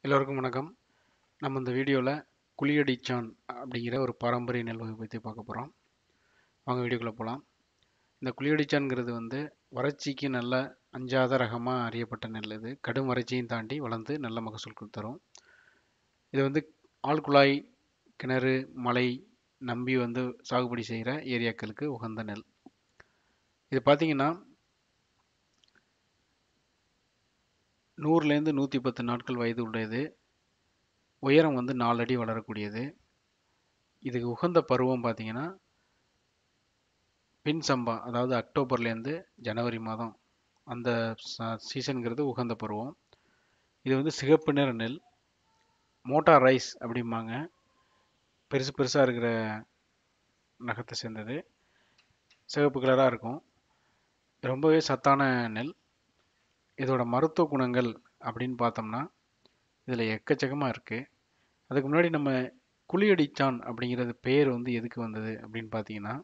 எல்லோருக்கும் வணக்கம் நம்ம இந்த வீடியோவில் குழியடிச்சான் அப்படிங்கிற ஒரு பாரம்பரிய நெல் வகை பற்றி பார்க்க போகிறோம் வாங்க வீடியோக்குள்ளே போகலாம் இந்த குழியடிச்சான்ங்கிறது வந்து வறட்சிக்கு நல்ல அஞ்சாத ரகமாக அறியப்பட்ட நெல் இது கடும் வறட்சியும் தாண்டி வளர்ந்து நல்ல மகசூல் தரும் இது வந்து ஆழ்குழாய் கிணறு மலை நம்பி வந்து சாகுபடி செய்கிற ஏரியாக்களுக்கு உகந்த நெல் இது பார்த்தீங்கன்னா நூறுலேருந்து நூற்றி பத்து நாட்கள் வயது உடையது உயரம் வந்து நாலு அடி வளரக்கூடியது இதுக்கு உகந்த பருவம் பார்த்தீங்கன்னா பின் சம்பா அதாவது அக்டோபர்லேருந்து ஜனவரி மாதம் அந்த சீசனுங்கிறது உகந்த பருவம் இது வந்து சிகப்பு நிற நெல் மோட்டார் ரைஸ் அப்படிம்பாங்க பெருசு பெருசாக இருக்கிற நகத்தை சேர்ந்தது சிகப்பு கலராக இருக்கும் ரொம்பவே சத்தான நெல் இதோட மருத்துவ குணங்கள் அப்படின்னு பார்த்தோம்னா இதில் எக்கச்சக்கமாக இருக்குது அதுக்கு முன்னாடி நம்ம குழியடிச்சான் அப்படிங்கிறது பேர் வந்து எதுக்கு வந்தது அப்படின்னு பார்த்தீங்கன்னா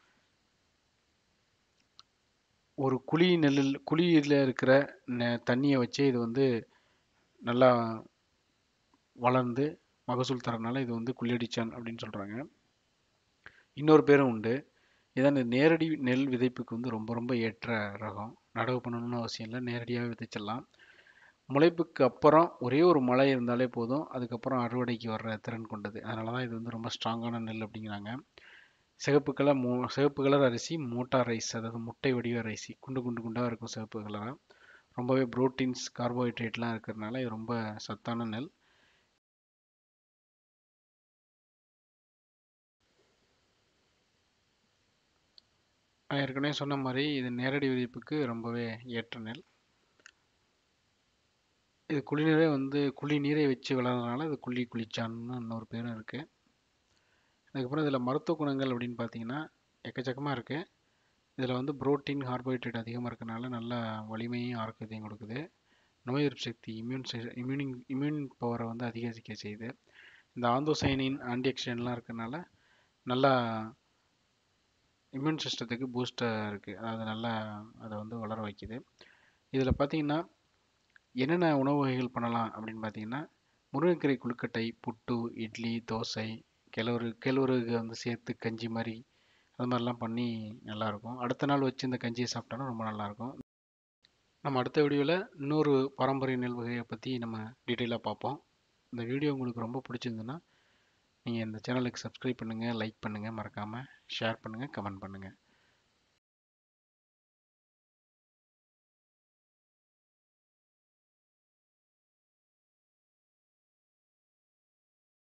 ஒரு குழி நெல்லில் குழியில் இருக்கிற நெ தண்ணியை வச்சு இது வந்து நல்லா வளர்ந்து மகசூல் தரனால இது வந்து குழியடிச்சான் அப்படின்னு சொல்கிறாங்க இன்னொரு பேரும் உண்டு இதான் நேரடி நெல் விதைப்புக்கு வந்து ரொம்ப ரொம்ப ஏற்ற ரகம் நடவு பண்ணணும்னு அவசியம் இல்லை நேரடியாக விதைச்சிடலாம் முளைப்புக்கு அப்புறம் ஒரே ஒரு மழை இருந்தாலே போதும் அதுக்கப்புறம் அறுவடைக்கு வர்ற திறன் கொண்டது அதனால தான் இது வந்து ரொம்ப ஸ்ட்ராங்கான நெல் அப்படிங்கிறாங்க சிகப்பு கலர் மூ சிகப்பு கலர் அரிசி மோட்டார் ரைஸ் அதாவது முட்டை வடிவ அரிசி குண்டு குண்டு குண்டாக இருக்கும் சிகப்பு கலராக ரொம்பவே ப்ரோட்டீன்ஸ் கார்போஹைட்ரேட்லாம் இருக்கிறதுனால இது ரொம்ப சத்தான நெல் நான் ஏற்கனவே சொன்ன மாதிரி இது நேரடி விதிப்புக்கு ரொம்பவே ஏற்ற நெல் இது குளிநீரை வந்து குழி நீரை வச்சு வளர்றதுனால இது குழி குளிச்சான்னு இன்னொரு பேரும் இருக்குது அதுக்கப்புறம் இதில் மருத்துவ குணங்கள் அப்படின்னு பார்த்தீங்கன்னா எக்கச்சக்கமாக இருக்குது இதில் வந்து புரோட்டீன் கார்போஹைட்ரேட் அதிகமாக இருக்கனால நல்ல வலிமையும் ஆரோக்கியத்தையும் கொடுக்குது நோய் எதிர்ப்பு சக்தி இம்யூன் இம்யூனிங் இம்யூன் பவரை வந்து அதிகரிக்க செய்யுது இந்த ஆந்தோசைனின் ஆன்டிஆக்சிடென்ட்லாம் இருக்கனால நல்லா இம்யூன் சிஸ்டத்துக்கு பூஸ்டாக இருக்குது அது நல்லா அதை வந்து வளர வைக்குது இதில் பார்த்தீங்கன்னா என்னென்ன உணவு வகைகள் பண்ணலாம் அப்படின்னு பார்த்தீங்கன்னா முருங்கைக்கீரை குழுக்கட்டை புட்டு இட்லி தோசை கிழவரு கேழ்வரகு வந்து சேர்த்து கஞ்சி மாதிரி அது மாதிரிலாம் பண்ணி நல்லாயிருக்கும் அடுத்த நாள் வச்சு இந்த கஞ்சியை சாப்பிட்டோன்னா ரொம்ப நல்லாயிருக்கும் நம்ம அடுத்த வீடியோவில் இன்னொரு பாரம்பரிய நெல் வகையை பற்றி நம்ம டீட்டெயிலாக பார்ப்போம் இந்த வீடியோ உங்களுக்கு ரொம்ப பிடிச்சிருந்துன்னா நீங்கள் இந்த சேனலுக்கு சப்ஸ்கிரைப் பண்ணுங்கள் லைக் பண்ணுங்கள் மறக்காமல் ஷேர் பண்ணுங்கள் கமெண்ட் பண்ணுங்கள்